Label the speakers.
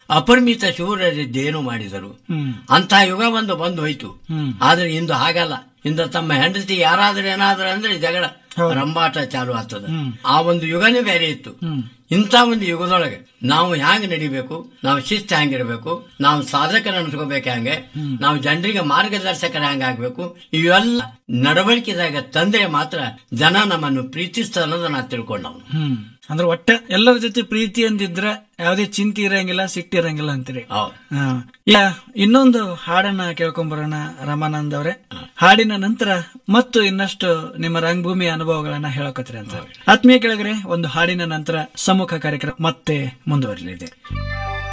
Speaker 1: ಅಪರಿಮಿತ ಶೂರರಿದ್ದೇನು ಮಾಡಿದರು
Speaker 2: ಹ್ಮ್
Speaker 1: ಅಂತ ಯುಗ ಒಂದು ಬಂದು ಹೋಯ್ತು
Speaker 2: ಹ್ಮ್
Speaker 1: ಆದ್ರೆ ಇಂದು ಹಾಗಲ್ಲ ಇಂದು ತಮ್ಮ ಹೆಂಡತಿ ಯಾರಾದ್ರೂ ಏನಾದ್ರೂ ಅಂದ್ರೆ ಜಗಳ
Speaker 2: ಹೌದು.
Speaker 1: ರಂಬಾಟ ಚಾಲು ಆಗ್ತದ
Speaker 2: ಹ್ಮ್.
Speaker 1: ಆ ಒಂದು ಯುಗನೇ ಬೇರೆ ಇತ್ತು
Speaker 2: ಹ್ಮ್
Speaker 1: ಇಂಥ ಒಂದು ಯುಗದೊಳಗೆ ನಾವು ಹ್ಯಾಂಗ ನಡಿಬೇಕು ನಾವು ಶಿಸ್ತು ಹ್ಯಾಂಗಿರ್ಬೇಕು ನಾವು ಸಾಧಕರ ಅನ್ಸ್ಕೋಬೇಕು ಹ್ಯಾಂಗೆ ನಾವು ಜನರಿಗೆ ಮಾರ್ಗದರ್ಶಕರ ಹ್ಯಾಂಗ ಆಗ್ಬೇಕು ಇವೆಲ್ಲ ನಡವಳಿಕೆದಾಗ ತಂದ್ರೆ ಮಾತ್ರ ಜನ ನಮ್ಮನ್ನು ಪ್ರೀತಿಸ್ತ ಅನ್ನೋದು ನಾ ತಿಳ್ಕೊಂಡವನು
Speaker 2: ಹ್ಮ್ ಅಂದ್ರೆ ಒಟ್ಟ ಎಲ್ಲರ ಜೊತೆ ಪ್ರೀತಿ ಅಂದಿದ್ರ ಯಾವುದೇ ಚಿಂತೆ ಇರಂಗಿಲ್ಲ ಸಿಟ್ಟು ಇರಂಗಿಲ್ಲ ಅಂತೀರಿ
Speaker 1: ಹೌದು
Speaker 2: ಹಾ. ಈಗ ಇನ್ನೊಂದು ಹಾಡನ್ನ ಕೇಳ್ಕೊಂಬರೋಣ ರಮಾನಂದ್ ಅವರೇ ಹಾಡಿನ ನಂತರ ಮತ್ತು ಇನ್ನಷ್ಟು ನಿಮ್ಮ ರಂಗಭೂಮಿ ಅನುಭವಗಳನ್ನ ಹೇಳಕತ್ರಿ ಅಂತ ಆತ್ಮೀಯ ಕೆಳಗರೆ ಒಂದು ಹಾಡಿನ ನಂತರ ಸಮ್ಮುಖ ಕಾರ್ಯಕ್ರಮ ಮತ್ತೆ ಮುಂದುವರಲಿದೆ